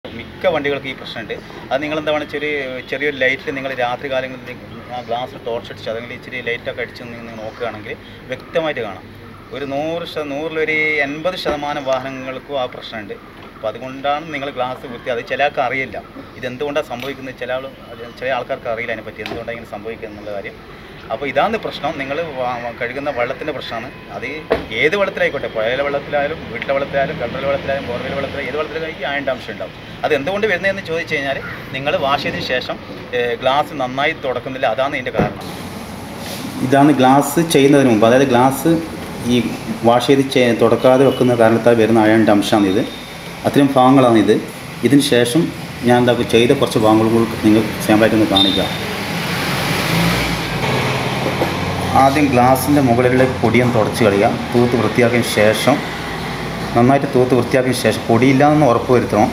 മിക്ക വണ്ടികൾക്ക് ഈ പ്രശ്നമുണ്ട് അത് നിങ്ങൾ എന്താ വെച്ചാൽ ഒരു ചെറിയൊരു ലൈറ്റിൽ നിങ്ങൾ രാത്രി കാലങ്ങളിൽ ആ ഗ്ലാസ് ടോർച്ച് അടിച്ച് അല്ലെങ്കിൽ ഇച്ചിരി ലൈറ്റൊക്കെ അടിച്ച് നിങ്ങൾ നോക്കുകയാണെങ്കിൽ വ്യക്തമായിട്ട് കാണാം ഒരു നൂറ് ശത നൂറിലൊരു എൺപത് ശതമാനം വാഹനങ്ങൾക്കും ആ പ്രശ്നമുണ്ട് അപ്പോൾ അതുകൊണ്ടാണ് നിങ്ങൾ ഗ്ലാസ് വൃത്തി അത് ചില ആൾക്ക് അറിയില്ല ഇതെന്തുകൊണ്ടാണ് സംഭവിക്കുന്നത് ചില ആൾ ചില ആൾക്കാർക്ക് അറിയില്ല അതിനെപ്പറ്റി എന്തുകൊണ്ടാണ് ഇങ്ങനെ സംഭവിക്കുന്നത് എന്നുള്ള കാര്യം അപ്പോൾ ഇതാണ് പ്രശ്നം നിങ്ങൾ കഴുകുന്ന വെള്ളത്തിൻ്റെ പ്രശ്നമാണ് അത് ഏത് വെള്ളത്തിലായിക്കോട്ടെ പുഴയിലെ വെള്ളത്തിലായാലും വീട്ടിലെ വെള്ളത്തിലായാലും കിണറിലെ വെള്ളത്തിലായാലും ബോർവെൽ വെള്ളത്തിലായാലും ഏത് വെള്ളത്തിലായാലും ഈ അയണ്ട അംശം ഉണ്ടാവും അത് എന്തുകൊണ്ട് വരുന്നതെന്ന് ചോദിച്ചു കഴിഞ്ഞാൽ നിങ്ങൾ വാഷ് ചെയ്തതിന് ശേഷം ഗ്ലാസ് നന്നായി തുടക്കുന്നില്ല അതാണ് ഇതിൻ്റെ കാരണം ഇതാണ് ഗ്ലാസ് ചെയ്യുന്നതിന് മുമ്പ് അതായത് ഗ്ലാസ് ഈ വാഷ് ചെയ്ത് ചെ തുടക്കാതെ വെക്കുന്ന കാരണത്താൽ വരുന്ന അയണ്ട അംശമാണ് ഇത് അത്തരം ഭാഗങ്ങളാണ് ഇത് ഇതിന് ശേഷം ഞാൻ എന്താ ചെയ്ത കുറച്ച് ഭാഗങ്ങൾ കൂടി നിങ്ങൾ സാമ്പിളായിട്ടൊന്ന് കാണിക്കാം ആദ്യം ഗ്ലാസിൻ്റെ മുകളിലുള്ള പൊടിയും തുടച്ച് കളയുക തൂത്ത് വൃത്തിയാക്കിയതിന് ശേഷം നന്നായിട്ട് തൂത്ത് വൃത്തിയാക്കിയതിന് ശേഷം പൊടിയില്ലാന്ന് ഉറപ്പ് വരുത്തണം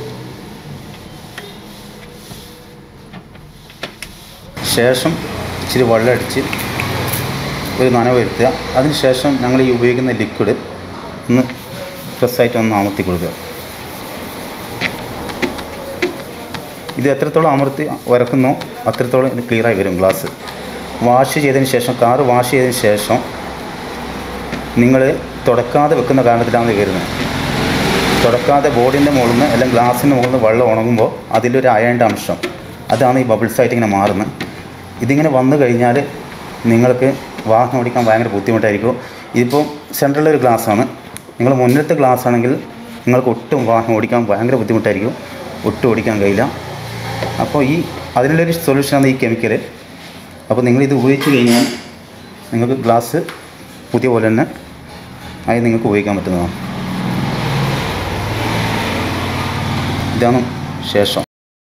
ശേഷം ഇച്ചിരി വെള്ളം അടിച്ച് ഒരു നനവ് വരുത്തുക അതിന് ശേഷം ഞങ്ങൾ ഈ ഉപയോഗിക്കുന്ന ലിക്വിഡ് ഒന്ന് പ്രസ്സായിട്ട് ഒന്ന് അമർത്തി കൊടുക്കുക ഇത് എത്രത്തോളം അമർത്തി ഉരക്കുന്നോ അത്രത്തോളം ഇത് ക്ലിയറായി വരും ഗ്ലാസ് വാഷ് ചെയ്തതിന് ശേഷം കാറ് വാഷ് ചെയ്തതിന് ശേഷം നിങ്ങൾ തുടക്കാതെ വെക്കുന്ന കാരണത്തിലാണ് ഇത് വരുന്നത് തുടക്കാതെ ബോർഡിൻ്റെ മുകളിൽ നിന്ന് അല്ലെങ്കിൽ ഗ്ലാസിൻ്റെ മുകളിൽ നിന്ന് വെള്ളം ഉണങ്ങുമ്പോൾ അതിലൊരു അയണ്ട അംശം അതാണ് ഈ ബബിൾസ് ആയിട്ട് ഇങ്ങനെ മാറുന്നത് ഇതിങ്ങനെ വന്നു കഴിഞ്ഞാൽ നിങ്ങൾക്ക് വാഹനം ഓടിക്കാൻ ഭയങ്കര ബുദ്ധിമുട്ടായിരിക്കും ഇതിപ്പോൾ സെൻട്രലൊരു ഗ്ലാസ്സാണ് നിങ്ങൾ മുന്നിലത്തെ ഗ്ലാസ് ആണെങ്കിൽ നിങ്ങൾക്ക് ഒട്ടും വാഹനം ഓടിക്കാൻ ഭയങ്കര ബുദ്ധിമുട്ടായിരിക്കും ഒട്ടും ഓടിക്കാൻ കഴിയില്ല അപ്പോൾ ഈ അതിനുള്ളൊരു സൊല്യൂഷനാണ് ഈ കെമിക്കൽ അപ്പോൾ നിങ്ങളിത് ഉപയോഗിച്ച് കഴിഞ്ഞാൽ നിങ്ങൾക്ക് ഗ്ലാസ് പുതിയ പോലെ തന്നെ ആയി നിങ്ങൾക്ക് ഉപയോഗിക്കാൻ പറ്റുന്നതാണ് ഇതാണ് ശേഷം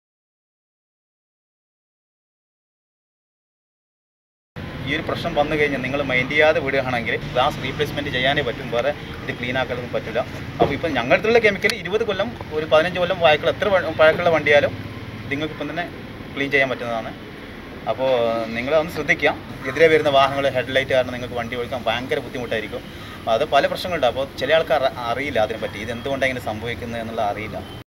ഈ ഒരു പ്രശ്നം വന്നു കഴിഞ്ഞാൽ നിങ്ങൾ മൈൻഡ് ചെയ്യാതെ വിടുകയാണെങ്കിൽ ഗ്ലാസ് റീപ്ലേസ്മെൻറ്റ് ചെയ്യാനേ പറ്റും വേറെ ഇത് ക്ലീൻ ആക്കാനൊന്നും പറ്റില്ല അപ്പോൾ ഇപ്പം ഞങ്ങളുടെ കെമിക്കൽ ഇരുപത് കൊല്ലം ഒരു പതിനഞ്ച് കൊല്ലം പഴക്കം എത്ര വ- പഴക്കമുള്ള വണ്ടിയാലും നിങ്ങൾക്ക് ഇപ്പം തന്നെ ക്ലീൻ ചെയ്യാൻ പറ്റുന്നതാണ് അപ്പോൾ നിങ്ങൾ ഒന്ന് ശ്രദ്ധിക്കുക എതിരെ വരുന്ന വാഹനങ്ങൾ ഹെഡ്ലൈറ്റ് കാരണം നിങ്ങൾക്ക് വണ്ടി ഓടിക്കാൻ ഭയങ്കര ബുദ്ധിമുട്ടായിരിക്കും അത് പല പ്രശ്നങ്ങളുണ്ട് അപ്പോൾ ചില ആൾക്കാർ അറിയില്ല അതിനെപ്പറ്റി ഇത് എന്തുകൊണ്ടാണ് ഇങ്ങനെ സംഭവിക്കുന്നത് എന്നുള്ള അറിയില്ല